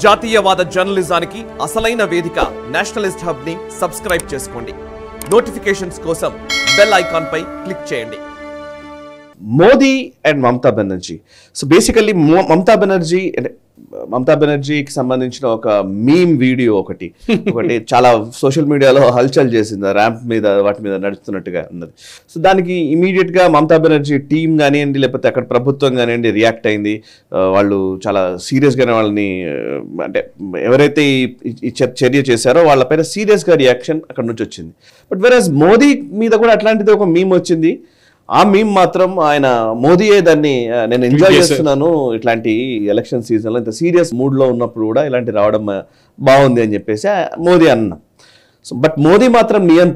జాతీయవాద జర్నలిజానికి అసలైన వేదిక నేషనలిస్ట్ హబ్ ని సబ్స్క్రైబ్ చేసుకోండి నోటిఫికేషన్స్ కోసం బెల్ ఐకాన్ పై క్లిక్ చేయండి Modi and Mamata Banerjee so basically Mamata Banerjee అంటే మమతా బెనర్జీకి సంబంధించిన ఒక మీమ్ వీడియో ఒకటి ఒకటి చాలా సోషల్ మీడియాలో హల్చల్ చేసింది ర్యాంప్ మీద వాటి మీద నడుస్తున్నట్టుగా ఉన్నది సో దానికి ఇమీడియట్ గా మమతా బెనర్జీ టీం కానివ్వండి లేకపోతే అక్కడ ప్రభుత్వం కానివ్వండి రియాక్ట్ అయింది ఆ, వాళ్ళు చాలా సీరియస్ గానే వాళ్ళని ఆ, అంటే ఎవరైతే ఈ- ఈ చర్- చర్య చేశారో వాళ్ళపైన సీరియస్ గా రియాక్షన్ అక్కడ నుంచి వచ్చింది బట్ వెరస్ మోదీ మీద కూడా అట్లాంటిది ఒక మీమ్ వచ్చింది ఆ మీమ్ మాత్రం ఆయన మోదీయే దాన్ని ఆ, నేను ఎంజాయ్ చేశారు. చేస్తున్నాను ఇట్లాంటి ఎలక్షన్ సీజన్లో ఇంత సీరియస్ మూడ్లో ఉన్నప్పుడు కూడా ఇలాంటి రావడం ఆ, బాగుంది అని చెప్పేసి ఆ, మోదీ అన్న సో బట్ మోదీ మాత్రం నియంత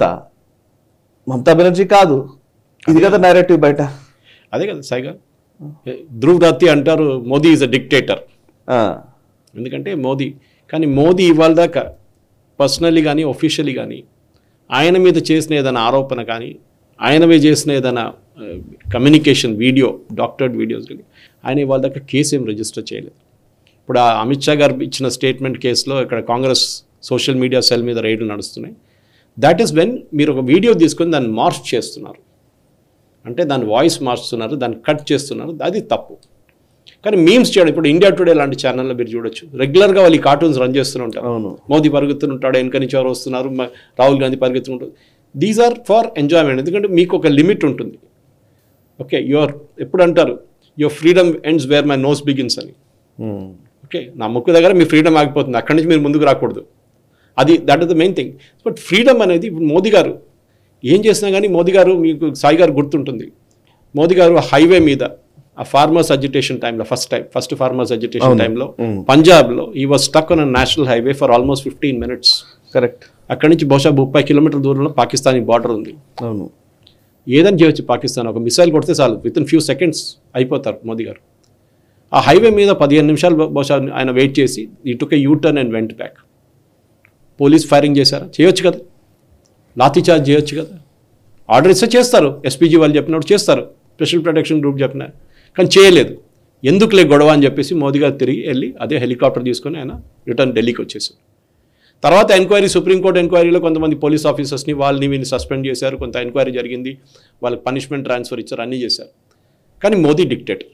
మమతా బెనర్జీ కాదు ఇది కదా నేరేటివ్ బయట అదే కదా సైగా ధ్రువ్ రత్తి అంటారు మోదీ ఈజ్ అ డిక్టేటర్ ఆ, ఎందుకంటే మోదీ కానీ మోదీ ఇవాళ దాకా పర్సనల్లీ కానీ ఒఫీషియలీ కానీ ఆయన మీద చేసిన ఏదైనా ఆరోపణ కానీ ఆయన మీద చేసిన ఏదైనా కమ్యూనికేషన్ వీడియో డాక్టర్డ్ వీడియోస్ కానీ ఆయన ఇవాళ దాకా కేసు ఏం రిజిస్టర్ చేయలేదు ఇప్పుడు ఆ అమిత్ షా గారు ఇచ్చిన స్టేట్మెంట్ కేసులో ఇక్కడ కాంగ్రెస్ సోషల్ మీడియా సెల్ మీద రైడ్లు నడుస్తున్నాయి దాట్ ఈస్ వెన్ మీరు ఒక వీడియో తీసుకొని దాన్ని మార్చ్ చేస్తున్నారు అంటే దాని వాయిస్ మార్చుతున్నారు దాన్ని కట్ చేస్తున్నారు అది తప్పు కానీ మీమ్స్ చేయడం ఇప్పుడు ఇండియా టుడే లాంటి ఛానల్లో మీరు చూడొచ్చు రెగ్యులర్గా వాళ్ళు ఈ కార్టూన్స్ రన్ చేస్తూనే ఉంటారు అవును మోదీ పరిగెత్తుంటాడు వెనక నుంచి ఎవరు వస్తున్నారు మ- రాహుల్ గాంధీ పరిగెత్తుంటాడు దీస్ ఆర్ ఫర్ ఎంజాయ్మెంట్ ఎందుకంటే మీకు ఒక లిమిట్ ఉంటుంది ఓకే యువర్ ఎప్పుడు అంటారు your freedom ends where my nose begins అని ఉమ్, ఓకే నా ముక్కు దగ్గర మీ ఫ్రీడమ్ ఆగిపోతుంది అక్కడి నుంచి మీరు ముందుకు రాకూడదు అది that is the main thing but freedom అనేది ఇప్పుడు మోదీ గారు ఏం చేసినా కానీ మోదీ గారు మీకు సాయి గారు గుర్తుంటుంది మోదీ గారు హైవే మీద ఆ ఫార్మర్స్ అజిటేషన్ టైంలో first time first farmers agitation అవును. టైంలో Mm. పంజాబ్లో he was stuck on national highway for almost fifteen minutes correct అక్కడి నుంచి బహుశా ముప్పై కిలోమీటర్ల దూరంలో పాకిస్తానీ బార్డర్ ఉంది అవును ఏదని చేయొచ్చు పాకిస్తాన్ ఒక మిసైల్ కొడితే చాలు విత్ ఇన్ ఫ్యూ సెకండ్స్ అయిపోతారు మోదీ గారు ఆ హైవే మీద పదిహేను నిమిషాలు బ- బహుశా ఆయన వెయిట్ చేసి he took U turn and went back police firing చేశారా చేయొచ్చు కదా లాఠీ చార్జ్ చేయొచ్చు కదా ఆర్డర్ ఇస్తే చేస్తారు ఎస్పీజీ వాళ్ళు చెప్పినప్పుడు చేస్తారు స్పెషల్ ప్రొటెక్షన్ గ్రూప్ చెప్పినారు కానీ చేయలేదు ఎందుకులే గొడవ అని చెప్పేసి మోదీ గారు తిరిగి వెళ్ళి అదే హెలికాప్టర్ తీసుకొని ఆయన రిటర్న్ ఢిల్లీకి వచ్చేసారు తర్వాత ఎంక్వైరీ సుప్రీంకోర్టు ఎంక్వైరీలో కొంతమంది పోలీస్ ఆఫీసర్స్ని వాళ్ళని వీళ్ళని సస్పెండ్ చేశారు కొంత ఎంక్వైరీ జరిగింది వాళ్ళకి పనిష్మెంట్ ట్రాన్స్ఫర్ ఇచ్చారు అన్నీ చేశారు కానీ మోదీ డిక్టేటర్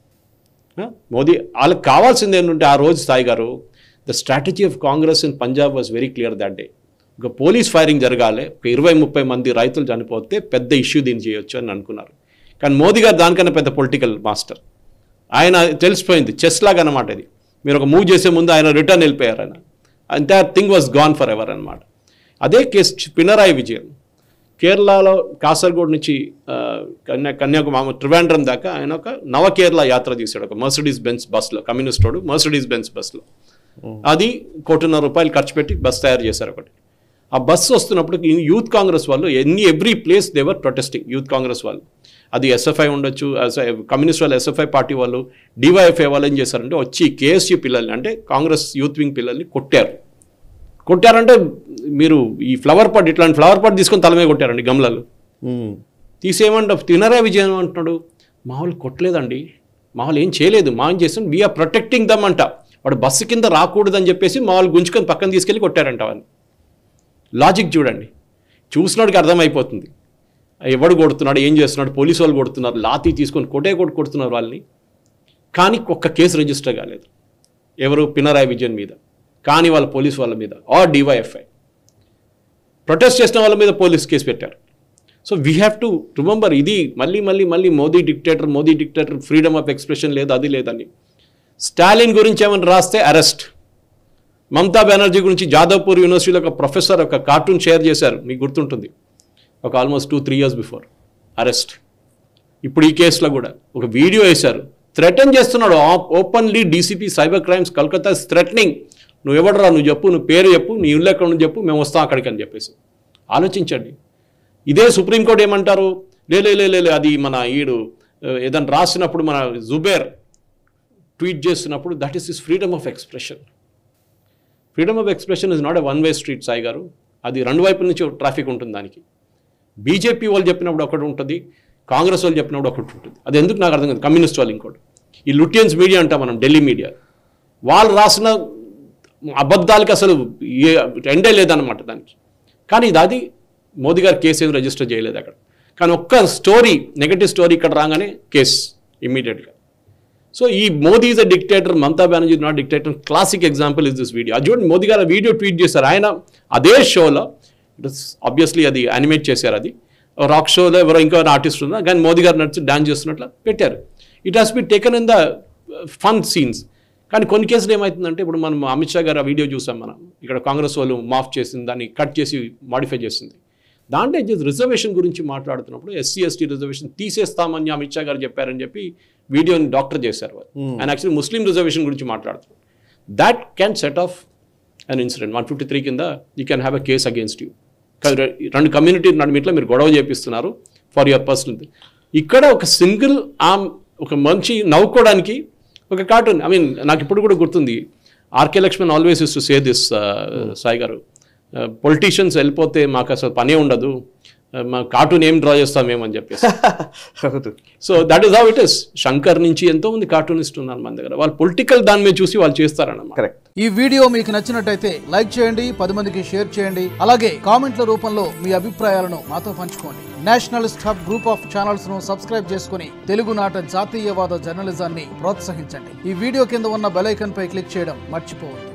మోదీ వాళ్ళకి కావాల్సింది ఏంటంటే ఆ రోజు స్థాయి గారు the strategy of Congress in Punjab was very clear that day ఒక పోలీస్ ఫైరింగ్ జరగాలి ఒక ఇరవై ముప్పై మంది రైతులు చనిపోతే పెద్ద ఇష్యూ దీన్ని చేయొచ్చు అని అనుకున్నారు కానీ మోదీ గారు దానికన్నా పెద్ద పొలిటికల్ మాస్టర్ ఆయన తెలిసిపోయింది చెస్ లాగా అనమాట ఇది మీరు ఒక మూవ్ చేసే ముందు ఆయన రిటర్న్ వెళ్ళిపోయారు ఆయన entire thing was gone forever అనమాట అదే కేసు పినరాయి విజయన్ కేరళలో కాసర్గోడ్ నుంచి ఆ, కన్యా కన్యాకుమారి ట్రివాండ్రం దాకా ఆయన ఒక నవ కేరళ యాత్ర తీశాడు ఒక మర్సిడీస్ బెన్స్ బస్లో కమ్యూనిస్ట్ రోడ్ మర్సిడీస్ బెన్స్ బస్లో అది కోటిన్నర రూపాయలు ఖర్చు పెట్టి బస్ తయారు చేశారు ఒకటి ఆ బస్సు వస్తున్నప్పుడు ఈ యూత్ కాంగ్రెస్ వాళ్ళు ఎన్ని every place they are protesting youth Congress వాళ్ళు అది ఎస్ఎఫ్ఐ ఉండొచ్చు కమ్యూనిస్ట్ వాళ్ళు ఎస్ఎఫ్ఐ పార్టీ వాళ్ళు డివైఎఫ్ఐ వాళ్ళు ఏం చేశారంటే వచ్చి కేఎస్యూ పిల్లల్ని అంటే కాంగ్రెస్ యూత్ వింగ్ పిల్లల్ని కొట్టారు కొట్టారంటే మీరు ఈ ఫ్లవర్ పాట్ ఇట్లాంటి ఫ్లవర్ పాట్ తీసుకొని తలమే కొట్టారండి గమ్లలు ఉమ్, తీసేయమంట తినరా విజయం అంటున్నాడు మా వాళ్ళు కొట్టలేదండి మా వాళ్ళు ఏం చేయలేదు మా ఏం చేస్తాం వీఆర్ ప్రొటెక్టింగ్ దమ్ అంట వాడు బస్సు కింద రాకూడదని చెప్పేసి మా వాళ్ళు గుంజుకొని పక్కన తీసుకెళ్ళి కొట్టారంట వాళ్ళని లాజిక్ చూడండి చూసినోడికి అర్థమైపోతుంది ఎవడు కొడుతున్నాడు ఏం చేస్తున్నాడు పోలీసు వాళ్ళు కొడుతున్నారు లాతీ తీసుకొని కొట్టే కొట్టు కొడుతున్నారు వాళ్ళని కానీ ఒక్క కేసు రిజిస్టర్ కాలేదు ఎవరు పినరాయి విజయన్ మీద కానీ వాళ్ళ పోలీసు వాళ్ళ మీద ఆర్ డివైఎఫ్ఐ ప్రొటెస్ట్ చేసిన వాళ్ళ మీద పోలీస్ కేసు పెట్టారు so we have to remember ఇది మళ్ళీ మళ్ళీ మళ్ళీ Modi dictator Modi dictator freedom of expression లేదు అది లేదని స్టాలిన్ గురించి ఏమైనా రాస్తే అరెస్ట్ మమతా బెనర్జీ గురించి జాదవ్పూర్ యూనివర్సిటీలో ఒక ప్రొఫెసర్ ఒక కార్టూన్ షేర్ చేశారు మీకు గుర్తుంటుంది ఒక almost two three years before arrest ఇప్పుడు ఈ కేసులో కూడా ఒక వీడియో వేశారు థ్రెటన్ చేస్తున్నాడు openly DCP cyber crimes Calcutta threatening నువ్వు ఎవడరా నువ్వు చెప్పు నువ్వు పేరు చెప్పు నీ ఇల్లు ఎక్కడ నుంచి చెప్పు మేము వస్తాం అక్కడికి అని చెప్పేసి ఆలోచించండి ఇదే సుప్రీంకోర్టు ఏమంటారు లే లే లే, లే లే, అది మన ఈడు ఆ, ఏదైనా రాసినప్పుడు మన జుబేర్ ట్వీట్ చేస్తున్నప్పుడు that is is freedom of expression freedom of expression is not a one way street Sai గారు అది రెండు వైపుల నుంచి ట్రాఫిక్ ఉంటుంది దానికి బీజేపీ వాళ్ళు చెప్పినప్పుడు ఒకటి ఉంటుంది కాంగ్రెస్ వాళ్ళు చెప్పినప్పుడు ఒకటి ఉంటుంది అది ఎందుకు నాకు అర్థం కాదు కమ్యూనిస్ట్ వాళ్ళు ఇంకోటి ఈ లుటియన్స్ మీడియా అంటాం మనం ఢిల్లీ మీడియా వాళ్ళు రాసిన అబద్ధాలకి అసలు ఏ ఎండే లేదన్నమాట దానికి కానీ ఇది అది మోదీ గారు కేసు ఏం రిజిస్టర్ చేయలేదు అక్కడ కానీ ఒక్క స్టోరీ నెగటివ్ స్టోరీ ఇక్కడ రాగానే కేసు ఇమ్మీడియట్గా సో ఈ Modi is a dictator Mamata Banerjee not dictator classic example is this video అది చూడండి మోదీ గారు వీడియో ట్వీట్ చేశారు ఆయన అదే షోలో ఇట్ ఆబ్వియస్లీ అది యానిమేట్ చేశారు అది రాక్ షోలో ఎవరో ఇంకో ఆర్టిస్ట్ ఉందా కానీ మోదీ గారు నడిచి డాన్స్ చేస్తున్నట్లు పెట్టారు it has be taken in the fun scenes కానీ కొన్ని కేసులు ఏమవుతుందంటే ఇప్పుడు మనం అమిత్ షా గారు ఆ వీడియో చూసాం మనం ఇక్కడ కాంగ్రెస్ వాళ్ళు మాఫ్ చేసింది దాన్ని కట్ చేసి మాడిఫై చేసింది దాంట్లో రిజర్వేషన్ గురించి మాట్లాడుతున్నప్పుడు ఎస్సీ ఎస్టీ రిజర్వేషన్ తీసేస్తామని అమిత్ షా గారు చెప్పారని చెప్పి వీడియోని డాక్టర్ చేశారు వాళ్ళు అండ్ యాక్చువల్లీ ముస్లిం రిజర్వేషన్ గురించి మాట్లాడుతున్నారు that can set off an incident one fifty three కింద you can have a case against you రెండు కమ్యూనిటీ నడుమిట్లో మీరు గొడవ చేపిస్తున్నారు ఫర్ యువర్ పర్సనల్ ఇక్కడ ఒక సింగిల్ ఆమ్ ఒక మంచి నవ్వుకోవడానికి ఒక కార్టూన్ ఐ మీన్ నాకు ఇప్పుడు కూడా గుర్తుంది R K Laxman always is to say this Sai గారు పొలిటీషియన్స్ వెళ్ళిపోతే మాకు అసలు పనే ఉండదు Uh, మా కార్టూన్ ఏం డ్రా చేస్తాం మేమని చెప్పేసి so that is how it is Shankar నుంచి ఎంతో మంది కార్టూనిస్ట్ ఉన్నారు మన దగ్గర వాళ్ళు పొలిటికల్ దాని మీద చూసి వాళ్ళు చేస్తారన్నమాట కరెక్ట్ ఈ వీడియో మీకు నచ్చినట్టయితే లైక్ చేయండి పది మందికి షేర్ చేయండి అలాగే కామెంట్ల రూపంలో మీ అభిప్రాయాలను మాతో పంచుకోండి nationalist hub group of channels ను సబ్స్క్రైబ్ చేసుకుని తెలుగునాట జాతీయవాద జర్నలిజాన్ని ప్రోత్సహించండి ఈ వీడియో కింద ఉన్న బెల్ ఐకాన్ పై క్లిక్ చేయడం మర్చిపోవద్దు